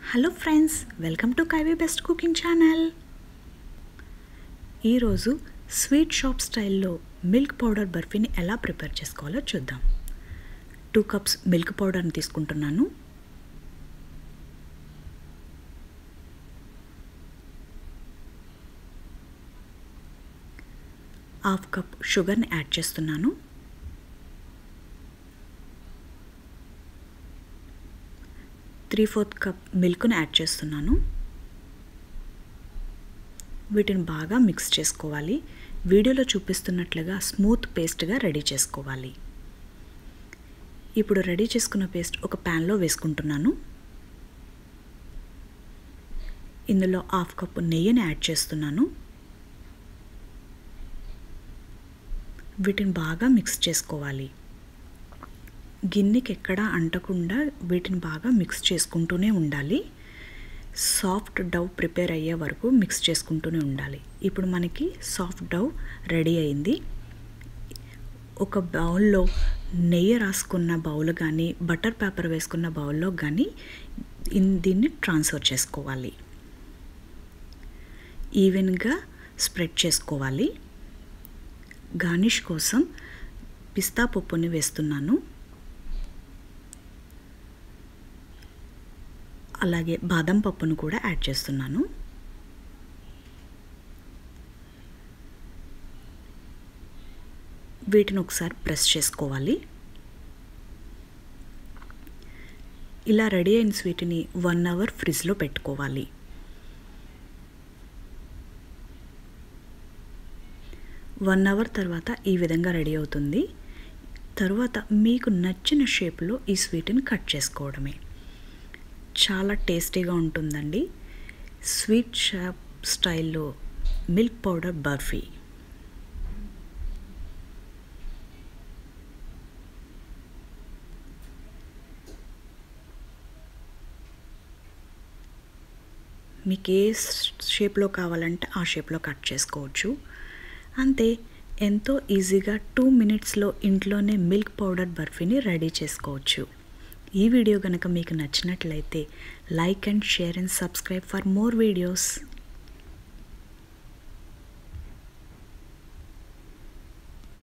hello friends welcome to KV best cooking channel ఈరోజు sweet shop స్టైల్లో milk powder బర్ఫీని ఎలా ప్రిపేర్ చేసుకోవాలో చూద్దాం టూ కప్స్ మిల్క్ పౌడర్ని తీసుకుంటున్నాను హాఫ్ కప్ షుగర్ని యాడ్ చేస్తున్నాను త్రీ ఫోర్త్ కప్ మిల్క్ని యాడ్ చేస్తున్నాను వీటిని బాగా మిక్స్ చేసుకోవాలి వీడియోలో చూపిస్తున్నట్లుగా స్మూత్ పేస్ట్గా రెడీ చేసుకోవాలి ఇప్పుడు రెడీ చేసుకున్న పేస్ట్ ఒక ప్యాన్లో వేసుకుంటున్నాను ఇందులో హాఫ్ కప్ నెయ్యిని యాడ్ చేస్తున్నాను వీటిని బాగా మిక్స్ చేసుకోవాలి గిన్నెకి ఎక్కడా అంటకుండా వీటిని బాగా మిక్స్ చేసుకుంటూనే ఉండాలి సాఫ్ట్ డవ్ ప్రిపేర్ అయ్యే వరకు మిక్స్ చేసుకుంటూనే ఉండాలి ఇప్పుడు మనకి సాఫ్ట్ డవ్ రెడీ అయింది ఒక బౌల్లో నెయ్యి రాసుకున్న బౌల్ కానీ బటర్ పేపర్ వేసుకున్న బౌల్లో కానీ దీన్ని ట్రాన్స్ఫర్ చేసుకోవాలి ఈవెన్గా స్ప్రెడ్ చేసుకోవాలి గార్నిష్ కోసం పిస్తా పప్పుని వేస్తున్నాను అలాగే బాదం పప్పును కూడా యాడ్ చేస్తున్నాను వీటిని ఒకసారి ప్రెస్ చేసుకోవాలి ఇలా రెడీ అయిన స్వీట్ని వన్ అవర్ ఫ్రిడ్జ్లో పెట్టుకోవాలి వన్ అవర్ తర్వాత ఈ విధంగా రెడీ అవుతుంది తర్వాత మీకు నచ్చిన షేప్లో ఈ స్వీట్ని కట్ చేసుకోవడమే చాలా టేస్టీగా ఉంటుందండి స్వీట్ షాప్ స్టైల్లో మిల్క్ పౌడర్ బర్ఫీ మీకు ఏ షేప్లో కావాలంటే ఆ షేప్లో కట్ చేసుకోవచ్చు అంతే ఎంతో ఈజీగా టూ మినిట్స్లో ఇంట్లోనే మిల్క్ పౌడర్ బర్ఫీని రెడీ చేసుకోవచ్చు ఈ వీడియో కనుక మీకు నచ్చినట్లయితే like and share and subscribe for more videos